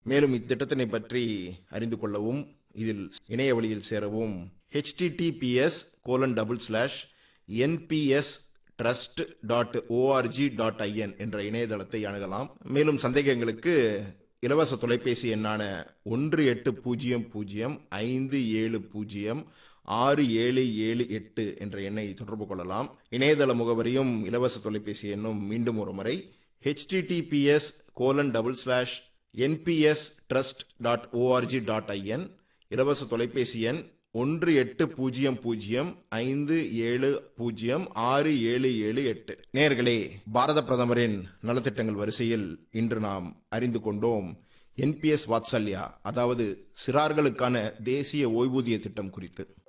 மேலும் இத்திட்டத்தினை பற்றி அறிந்து கொள்ளவும் இதில் இணைய வழியில் சேரவும் https colon double slash NPS trust dot ORG dot IN என்ற இணையதளத்தை அணுகலாம் மேலும் சந்தேகங்களுக்கு இலவச தொலைபேசி எண்ணான ஒன்று எட்டு பூஜ்ஜியம் பூஜ்ஜியம் ஐந்து ஏழு பூஜ்ஜியம் ஆறு ஏழு ஏழு எட்டு என்ற எண்ணை தொடர்பு கொள்ளலாம் இணையதள முகவரியும் இலவச தொலைபேசி எண்ணும் மீண்டும் ஒரு முறை https colon double slash NPS trust dot ORG dot IN இலவச தொலைபேசி எண் ஒன்று எட்டு பூஜ்ஜியம் பூஜ்ஜியம் ஐந்து ஏழு பூஜ்ஜியம் ஆறு ஏழு ஏழு எட்டு நேர்களே பாரத பிரதமரின் நலத்திட்டங்கள் வரிசையில் இன்று நாம் அறிந்து கொண்டோம் என்பிஎஸ் வாத்சல்யா அதாவது சிறார்களுக்கான தேசிய ஓய்வூதிய திட்டம் குறித்து